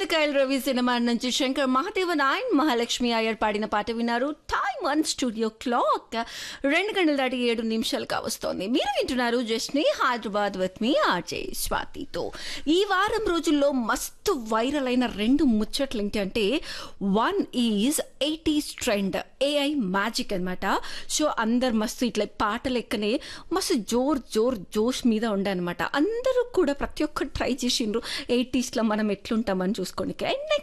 చింతకాయల Ravi cinema నుంచి Shankar Mahadevan and Mahalakshmi Iyer పాడిన పాట విన్నారు టైమ్ వన్ స్టూడియో క్లాక్ రెండు గంటల దాటి ఏడు నిమిషాలు కావస్తోంది మీరు వింటున్నారు జస్ని హైదరాబాద్ విత్ మీ ఆర్జే స్వాతితో ఈ వారం రోజుల్లో మస్తు వైరల్ అయిన రెండు ముచ్చట్లు ఏంటంటే one is eighties trend AI magic అనమాట సో అందరు మస్తు ఇట్లా పాట లెక్కనే మస్తు జోర్ జోర్ జోష్ మీద ఉండనమాట అందరూ కూడా ప్రతి ఒక్కరు ట్రై చేసిండ్రు ఎయిటీస్లో మనం ఎట్లుంటామని చూసుకోండి అండ్